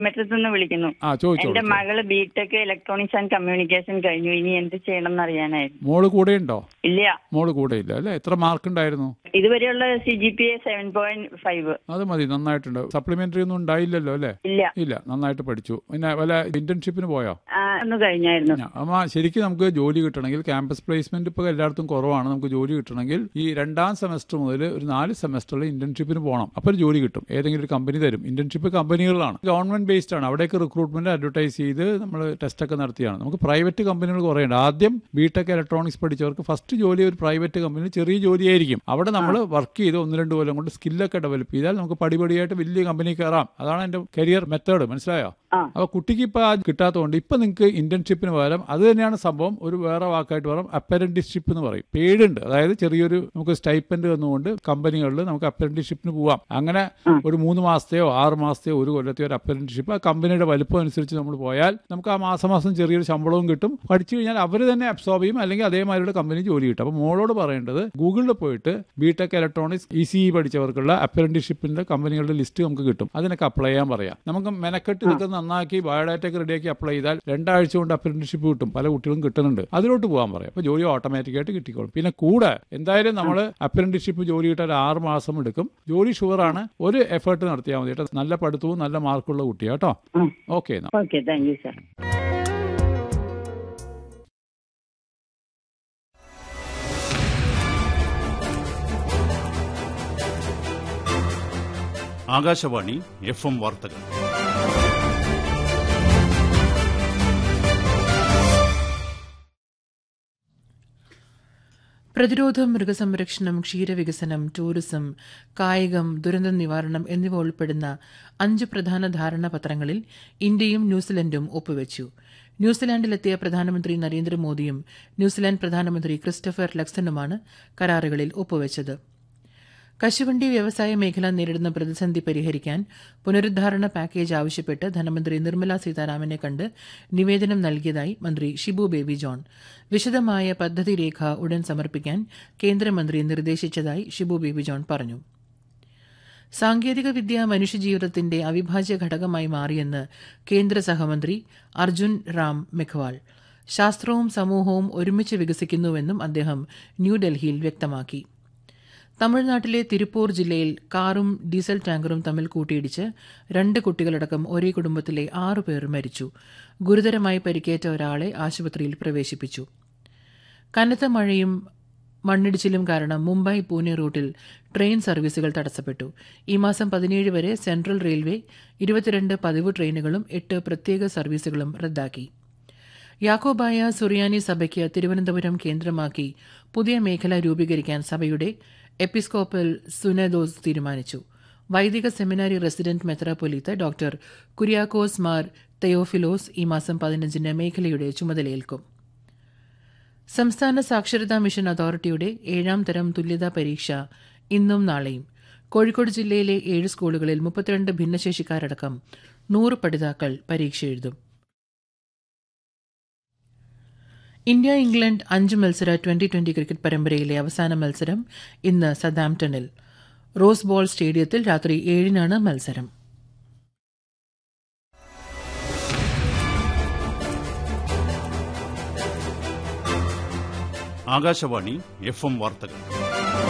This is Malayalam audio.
മെട്രത്ത് നിന്ന് വിളിക്കുന്നു ആ ചോദിച്ചോളൂ എന്റെ മകള് ബിടെക് ഇലക്ട്രോണിക്സ് ആൻഡ് കമ്മ്യൂണിക്കേഷൻ കഴിഞ്ഞു ഇനി എന്ത് ചെയ്യണം എന്ന് അറിയാനായിരുന്നു മോള് കൂടെ ഉണ്ടോ ഇല്ല മോള് കൂടെ ഇല്ല അല്ലേ എത്ര മാർക്ക് ഉണ്ടായിരുന്നു ഇതുവരെയുള്ള C G P A seven point five അത് മതി നന്നായിട്ടുണ്ട് സപ്ലിമെന്ററി ഒന്നും ഉണ്ടായില്ലല്ലോ അല്ലേ ഇല്ല ഇല്ല നന്നായിട്ട് പഠിച്ചു പിന്നെ വല്ല ഇന്റേൺഷിപ്പിന് പോയോ ആ, ഒന്ന് കഴിഞ്ഞായിരുന്നു ഞാ- അമ്മ ശരിക്കും നമുക്ക് ജോലി കിട്ടണമെങ്കിൽ ക്യാമ്പസ് പ്ലേസ്മെന്റ് ഇപ്പോൾ എല്ലായിടത്തും കുറവാണ് നമുക്ക് ജോലി കിട്ടണമെങ്കിൽ ഈ രണ്ടാം സെമസ്റ്റർ മുതൽ ഒരു നാല് സെമസ്റ്ററിൽ ഇന്റേൺഷിപ്പിന് പോകണം അപ്പോൾ ഒരു ജോലി കിട്ടും ഏതെങ്കിലും ഒരു കമ്പനി തരും ഇന്റേൺഷിപ്പ് കമ്പനികളിലാണ് ഗവൺമെന്റ് ബേസ്ഡ് ആണ് അവിടേക്ക് റിക്രൂട്ട്മെന്റ് അഡ്വർടൈസ് ചെയ്ത് നമ്മൾ ടെസ്റ്റ് ഒക്കെ നടത്തിയാണ് നമുക്ക് പ്രൈവറ്റ് കമ്പനികൾ കുറേ ഉണ്ട് ആദ്യം ബിടെക് ഇലക്ട്രോണിക്സ് പഠിച്ചവർക്ക് ഫസ്റ്റ് ജോലി ഒരു പ്രൈവറ്റ് കമ്പനിയിൽ ചെറിയ ജോലിയായിരിക്കും അവിടെ നമ്മൾ വർക്ക് ചെയ്ത് ഒന്ന് രണ്ട് കൊല്ലം കൊണ്ട് സ്കില്ലൊക്കെ ഡെവലപ്പ് ചെയ്താൽ നമുക്ക് പടിപടിയായിട്ട് വലിയ കമ്പനി കയറാം അതാണ് എൻ്റെ കരിയർ മെത്തേഡ് മനസ്സിലായോ ആ. അപ്പൊ കുട്ടിക്ക് ഇപ്പൊ ആ കിട്ടാത്തതുകൊണ്ട് ഇപ്പൊ നിങ്ങൾക്ക് ഇന്റേൺഷിപ്പിന് പകരം അത് തന്നെയാണ് സംഭവം ഒരു വേറെ വാക്കായിട്ട് പറയും അപ്പരന്റിഷിപ്പ് എന്ന് പറയും പേടുണ്ട് അതായത് ചെറിയൊരു നമുക്ക് സ്റ്റൈപ്പൻഡ് വന്നുകൊണ്ട് കമ്പനികളിൽ നമുക്ക് അപ്പരന്റിഷിപ്പിന് പോവാം അങ്ങനെ ഒരു മൂന്ന് മാസത്തെയോ ആറ് മാസത്തെയോ ഒരു കൊല്ലത്തെയോ ഒരു അപ്പരന്റിഷിപ്പ് ആ കമ്പനിയുടെ വലുപ്പം അനുസരിച്ച് നമ്മൾ പോയാൽ നമുക്ക് ആ മാസം മാസം ചെറിയൊരു ശമ്പളവും കിട്ടും പഠിച്ചു കഴിഞ്ഞാൽ അവർ തന്നെ അബ്സോർബ് ചെയ്യും അല്ലെങ്കിൽ അതേമാതിരിയുടെ കമ്പനി ജോലി കിട്ടും അപ്പോൾ മോളോട് പറയേണ്ടത് ഗൂഗിളിൽ പോയിട്ട് ബിടെക് ഇലക്ട്രോണിക്സ് ഇ സി പഠിച്ചവർക്കുള്ള അപ്പരന്റിഷിപ്പിന്റെ കമ്പനികളുടെ ലിസ്റ്റ് നമുക്ക് കിട്ടും അതിനൊക്കെ അപ്ലൈ ചെയ്യാൻ പറയാം നമുക്ക് മെനക്കെട്ട് ഇതൊക്കെ നന്നാക്കി ബയോഡാറ്റ ഒക്കെ റെഡിയാക്കി അപ്ലൈ ചെയ്താൽ രണ്ടാഴ്ച കൊണ്ട് അപ്രന്റിഷിപ്പ് കിട്ടും പല കുട്ടികളും കിട്ടുന്നുണ്ട് അതിലോട്ട് പോകാൻ പറയാം അപ്പോൾ ജോലി ഓട്ടോമാറ്റിക്കായിട്ട് കിട്ടിക്കോളും പിന്നെ കൂടെ എന്തായാലും നമ്മൾ അപ്രന്റിഷിപ്പ് ജോലി കിട്ടാൻ ഒരു ആറ് മാസം എടുക്കും ജോലി ഷുവറാണ് ഒരു എഫേർട്ട് നടത്തിയാൽ മതി കേട്ടോ നല്ല പഠിത്തവും നല്ല മാർക്കുള്ള കുട്ടിയാ കേട്ടോ ഉം. ഓക്കെ എന്നാൽ okay thank you sir Akashvani FM എം വാർത്തകൾ പ്രതിരോധം മൃഗസംരക്ഷണം ക്ഷീരവികസനം ടൂറിസം കായികം ദുരന്ത നിവാരണം എന്നിവ ഉൾപ്പെടുന്ന അഞ്ച് പ്രധാന ധാരണാപത്രങ്ങളിൽ ഇന്ത്യയും ന്യൂസിലൻഡും ഒപ്പുവച്ചു ന്യൂസിലാൻഡിലെത്തിയ പ്രധാനമന്ത്രി നരേന്ദ്രമോദിയും ന്യൂസിലാൻഡ് പ്രധാനമന്ത്രി ക്രിസ്റ്റഫർ ലക്സണുമാണ് കരാറുകളിൽ ഒപ്പുവച്ചത് കശുവണ്ടി വ്യവസായ മേഖല നേരിടുന്ന പ്രതിസന്ധി പരിഹരിക്കാൻ പുനരുദ്ധാരണ പാക്കേജ് ആവശ്യപ്പെട്ട് ധനമന്ത്രി നിർമ്മല സീതാരാമനെ കണ്ട് നിവേദനം നൽകിയതായി മന്ത്രി ഷിബു ബേബി ജോൺ വിശദമായ പദ്ധതി രേഖ ഉടൻ സമർപ്പിക്കാൻ കേന്ദ്രമന്ത്രി നിർദ്ദേശിച്ചതായി ഷിബു ബേബി ജോൺ പറഞ്ഞു സാങ്കേതികവിദ്യ മനുഷ്യജീവിതത്തിന്റെ അവിഭാജ്യ ഘടകമായി മാറിയെന്ന് കേന്ദ്ര സഹമന്ത്രി അർജുൻ റാം മെഖ്വാൾ ശാസ്ത്രവും സമൂഹവും ഒരുമിച്ച് വികസിക്കുന്നുവെന്നും അദ്ദേഹം ന്യൂഡൽഹിയിൽ വ്യക്തമാക്കി തമിഴ്നാട്ടിലെ തിരുപ്പൂർ ജില്ലയിൽ കാറും ഡീസൽ ടാങ്കറും തമ്മിൽ കൂട്ടിയിടിച്ച് രണ്ട് കുട്ടികളടക്കം ഒരേ കുടുംബത്തിലെ ആറു പേർ മരിച്ചു ഗുരുതരമായി പരിക്കേറ്റ ഒരാളെ ആശുപത്രിയിൽ പ്രവേശിപ്പിച്ചു കനത്ത മഴയും മണ്ണിടിച്ചിലും കാരണം മുംബൈ പൂനെ റൂട്ടിൽ ട്രെയിൻ സർവീസുകൾ തടസ്സപ്പെട്ടു ഈ മാസം പതിനേഴ് വരെ സെൻട്രൽ റെയിൽവേ ഇരുപത്തിരണ്ട് പതിവ് ട്രെയിനുകളും എട്ട് പ്രത്യേക സർവീസുകളും റദ്ദാക്കി യാക്കോബായ സുറിയാനി സഭയ്ക്ക് തിരുവനന്തപുരം കേന്ദ്രമാക്കി പുതിയ മേഖല രൂപീകരിക്കാൻ സഭയുടെ എപ്പിസ്കോപ്പൽ സുനദോസ് തീരുമാനിച്ചു വൈദിക സെമിനാരി റെസിഡന്റ് മെത്രാപ്പൊലീത്ത ഡോക്ടർ കുര്യാക്കോസ് മാർ തെയോഫിലോസ് ഈ മാസം പതിനഞ്ചിന് മേഖലയുടെ ചുമതലയേൽക്കും സംസ്ഥാന സാക്ഷരതാ മിഷൻ അതോറിറ്റിയുടെ ഏഴാം തരം തുല്യതാ പരീക്ഷ ഇന്നും നാളെയും കോഴിക്കോട് ജില്ലയിലെ ഏഴ് സ്കൂളുകളിൽ മുപ്പത്തിരണ്ട് ഭിന്നശേഷിക്കാരടക്കം നൂറ് പഠിതാക്കൾ പരീക്ഷ എഴുതും ഇന്ത്യ ഇംഗ്ലണ്ട് അഞ്ച് മത്സര ട്വന്റി ട്വന്റി ക്രിക്കറ്റ് പരമ്പരയിലെ അവസാന മത്സരം ഇന്ന് സദാംപ്ടണിൽ റോസ് ബോൾ സ്റ്റേഡിയത്തിൽ രാത്രി ഏഴിനാണ് മത്സരം ആകാശവാണി എഫ് എം വാർത്തകൾ